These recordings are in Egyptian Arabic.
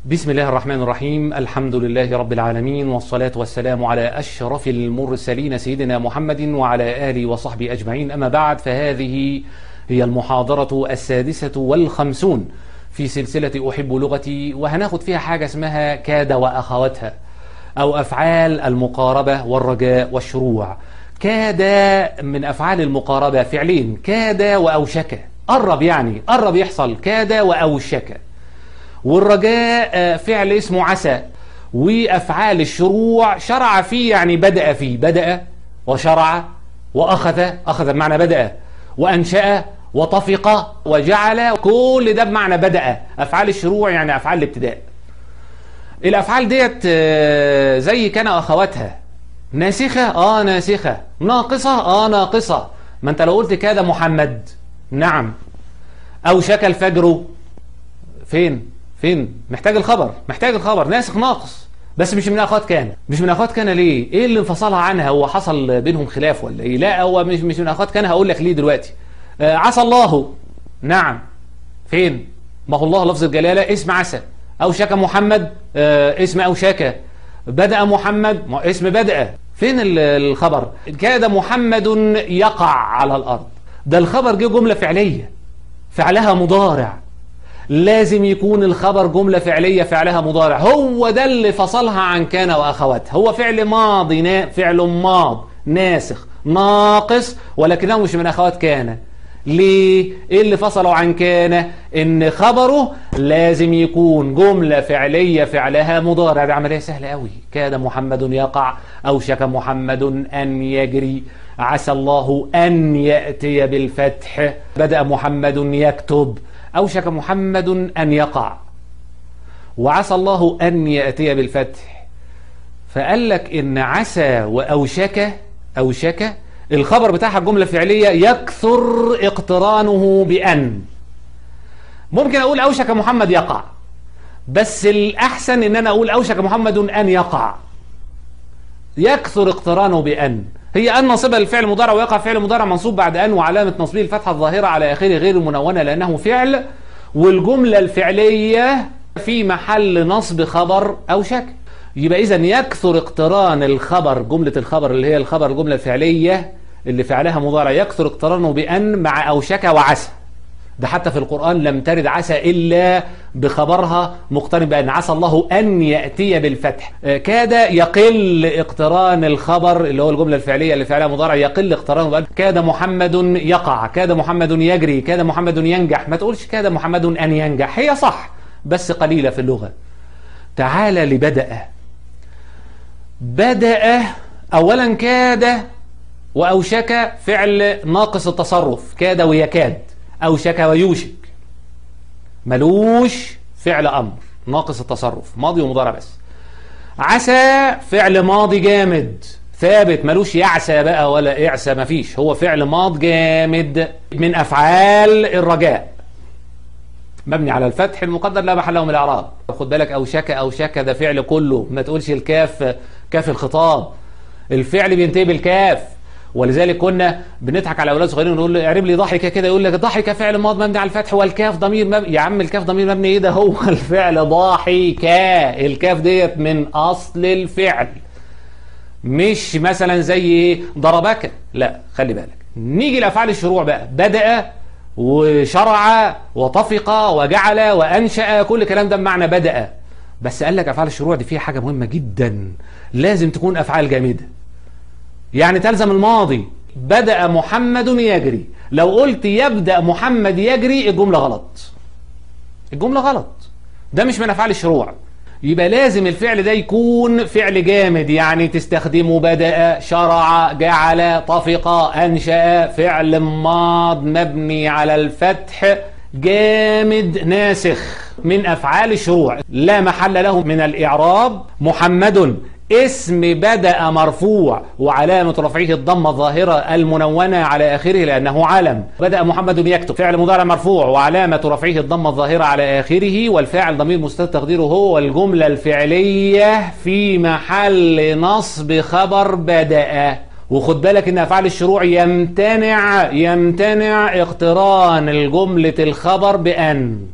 بسم الله الرحمن الرحيم الحمد لله رب العالمين والصلاة والسلام على أشرف المرسلين سيدنا محمد وعلى آله وصحبه أجمعين أما بعد فهذه هي المحاضرة السادسة والخمسون في سلسلة أحب لغتي وهناخد فيها حاجة اسمها كاد وأخواتها أو أفعال المقاربة والرجاء والشروع كاد من أفعال المقاربة فعلين كاد وأوشك قرب يعني قرب يحصل كاد وأوشك والرجاء فعل اسمه عسى وأفعال الشروع شرع فيه يعني بدأ فيه بدأ وشرع وأخذ أخذ بمعنى بدأ وأنشأ وطفق وجعل كل ده بمعنى بدأ أفعال الشروع يعني أفعال الابتداء الأفعال ديت زي كان أخواتها ناسخة آه ناسخة ناقصة آه ناقصة ما أنت لو قلت كذا محمد نعم أو شكى الفجر فين فين محتاج الخبر محتاج الخبر ناسخ ناقص بس مش من اخوات كان مش من اخوات كان ليه ايه اللي انفصلها عنها هو حصل بينهم خلاف ولا ايه لا هو مش مش من اخوات كان هقول لك ليه دلوقتي آه عسى الله نعم فين ما هو الله لفظ الجلاله اسم عسى او شك محمد آه اسم او شك بدا محمد اسم بدا فين الخبر كاد محمد يقع على الارض ده الخبر جه جمله فعليه فعلها مضارع لازم يكون الخبر جملة فعلية فعلها مضارع هو ده اللي فصلها عن كان وأخواتها هو فعل ماضي نا... فعل ماض ناسخ ناقص ولكنه مش من أخوات كان ليه؟ إيه اللي فصلوا عن كان؟ إن خبره لازم يكون جملة فعلية فعلها مضارع دي عملية سهلة قوي كاد محمد يقع أوشك محمد أن يجري عسى الله أن يأتي بالفتح بدأ محمد يكتب أوشك محمد أن يقع وعسى الله أن يأتي بالفتح فقال لك إن عسى وأوشك أوشك الخبر بتاعها الجملة الفعلية يكثر اقترانه بأن ممكن أقول أوشك محمد يقع بس الأحسن إن أنا أقول أوشك محمد أن يقع يكثر اقترانه بأن هي أن نصبها للفعل مضارع ويقع فعل مضارع منصوب بعد أن وعلامة نصبه الفتحة الظاهرة على آخره غير المنونة لأنه فعل والجملة الفعلية في محل نصب خبر أو شك يبقى إذا يكثر اقتران الخبر جملة الخبر اللي هي الخبر الجملة الفعلية اللي فعلها مضارع يكثر اقترانه بأن مع أوشك وعسى ده حتى في القرآن لم ترد عسى إلا بخبرها مقترن بأن عسى الله أن يأتي بالفتح كاد يقل اقتران الخبر اللي هو الجملة الفعلية اللي فعلها مضارع يقل اقترانه بأن كاد محمد يقع كاد محمد يجري كاد محمد ينجح ما تقولش كاد محمد أن ينجح هي صح بس قليلة في اللغة تعال لبدأ بدأ أولا كاد وأوشك فعل ناقص التصرف كاد ويكاد أوشك ويوشك ملوش فعل أمر ناقص التصرف ماضي ومضارع بس عسى فعل ماضي جامد ثابت ملوش يعسى بقى ولا يعسى مفيش هو فعل ماض جامد من أفعال الرجاء مبني على الفتح المقدر لا محل له من الإعراب خد بالك أوشك أوشك ده فعل كله ما تقولش الكاف كاف الخطاب الفعل بينتهي بالكاف ولذلك كنا بنضحك على اولاد صغيرين ونقول له اعرب لي ضحك كده يقول لك ضحك فعل ماض مبني على الفتح والكاف ضمير مبني يا عم الكاف ضمير مبني ايه ده هو الفعل ضاحك الكاف ديت من اصل الفعل مش مثلا زي ايه ضربك لا خلي بالك نيجي لافعال الشروع بقى بدا وشرع وطفق وجعل وانشا كل الكلام ده بمعنى بدا بس قال لك افعال الشروع دي فيها حاجه مهمه جدا لازم تكون افعال جامده يعني تلزم الماضي بدأ محمد يجري لو قلت يبدأ محمد يجري الجملة غلط الجملة غلط ده مش من أفعال الشروع يبقى لازم الفعل ده يكون فعل جامد يعني تستخدمه بدأ شرع جعل طفق أنشأ فعل ماض مبني على الفتح جامد ناسخ من أفعال الشروع لا محل له من الإعراب محمد اسم بدأ مرفوع وعلامة رفعه الضمة الظاهرة المنونة على آخره لأنه علم بدأ محمد يكتب فعل مضارع مرفوع وعلامة رفعه الضمة الظاهرة على آخره والفاعل ضمير مستتر تقديره هو والجملة الفعلية في محل نصب خبر بدأ وخد بالك ان افعال الشروع يمتنع يمتنع اقتران الجملة الخبر بأن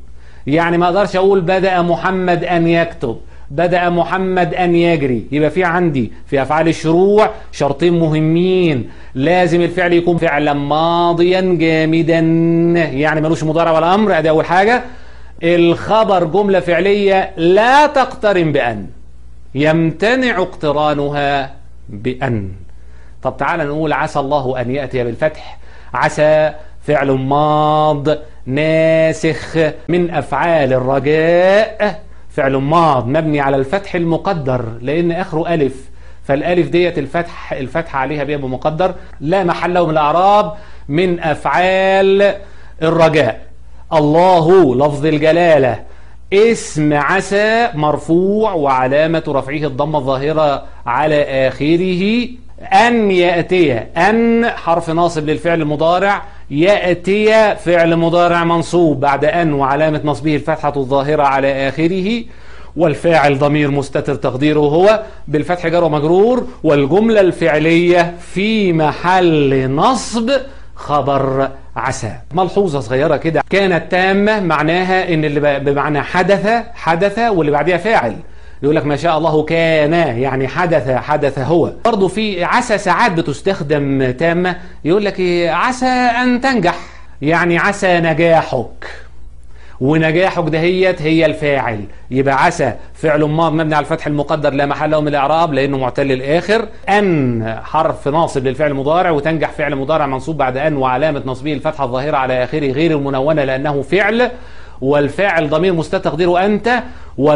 يعني ما اقدرش اقول بدأ محمد ان يكتب بدأ محمد أن يجري يبقى في عندي في أفعال الشروع شرطين مهمين لازم الفعل يكون فعلا ماضيا جامدا يعني ملوش مضارع ولا أمر أدي أول حاجة الخبر جملة فعلية لا تقترن بأن يمتنع اقترانها بأن طب تعال نقول عسى الله أن يأتي بالفتح عسى فعل ماض ناسخ من أفعال الرجاء فعل ماض مبني على الفتح المقدر لأن آخره ألف فالألف ديت الفتح الفتح عليها بيبقى مقدر لا محل له من الأعراب من أفعال الرجاء الله لفظ الجلالة اسم عسى مرفوع وعلامة رفعه الضمة الظاهرة على آخره أن يأتي أن حرف ناصب للفعل المضارع يأتي فعل مضارع منصوب بعد أن وعلامة نصبه الفتحة الظاهرة على آخره والفاعل ضمير مستتر تقديره هو بالفتح جر ومجرور والجملة الفعلية في محل نصب خبر عسى ملحوظة صغيرة كده كانت تامة معناها ان اللي بمعنى حدث حدث واللي بعدها فاعل يقول لك ما شاء الله كان يعني حدث حدث هو برضه في عسى ساعات بتستخدم تامة يقول لك إيه عسى أن تنجح يعني عسى نجاحك ونجاحك دهيت هي الفاعل يبقى عسى فعل ماض مبني على الفتح المقدر لا محل له من الاعراب لانه معتل الاخر ان حرف ناصب للفعل المضارع وتنجح فعل مضارع منصوب بعد ان وعلامه نصبه الفتحه الظاهره على اخره غير المنونه لانه فعل والفاعل ضمير مستتر تقديره أنت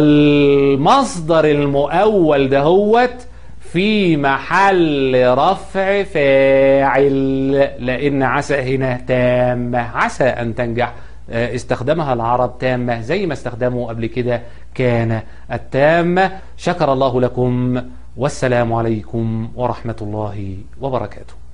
والمصدر المؤول دهوت في محل رفع فاعل لأن عسى هنا تامة عسى أن تنجح استخدمها العرب تامة زي ما استخدموا قبل كده كان التامة شكر الله لكم والسلام عليكم ورحمة الله وبركاته